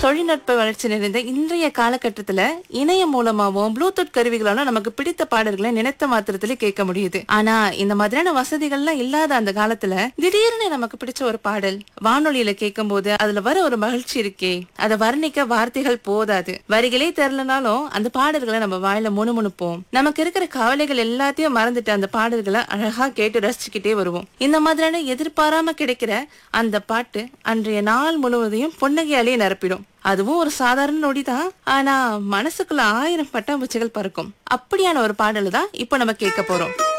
தொழில்நுட்ப வளர்ச்சி நிறைந்த இன்றைய காலகட்டத்துல இணையம் மூலமாவும் ப்ளூடூத் கருவிகளாலும் நமக்கு பிடித்த பாடல்களை நினைத்த மாத்திரத்துல கேட்க முடியுது ஆனா இந்த மாதிரியான வசதிகள்லாம் இல்லாத அந்த காலத்துல திடீர்னு நமக்கு பிடிச்ச ஒரு பாடல் வானொலியில கேட்கும் போது அதுல வர ஒரு மகிழ்ச்சி இருக்கே அதை வர்ணிக்க வார்த்தைகள் போதாது வரிகளே தெரியலனாலும் அந்த பாடல்களை நம்ம வாயில முணுமுணுப்போம் நமக்கு இருக்கிற கவலைகள் எல்லாத்தையும் மறந்துட்டு அந்த பாடல்களை அழகா கேட்டு ரசிச்சுக்கிட்டே வருவோம் இந்த மாதிரியான எதிர்பாராம கிடைக்கிற அந்த பாட்டு அன்றைய நாள் முழுவதையும் புன்னகையாலேயே நிரப்பிடும் அதுவும் ஒரு சாதாரண நொடிதான் ஆனா மனசுக்குள்ள ஆயிரம் பட்டாம்பூச்சிகள் பறக்கும் அப்படியான ஒரு பாடல் தான் இப்போ நம்ம கேட்க போறோம்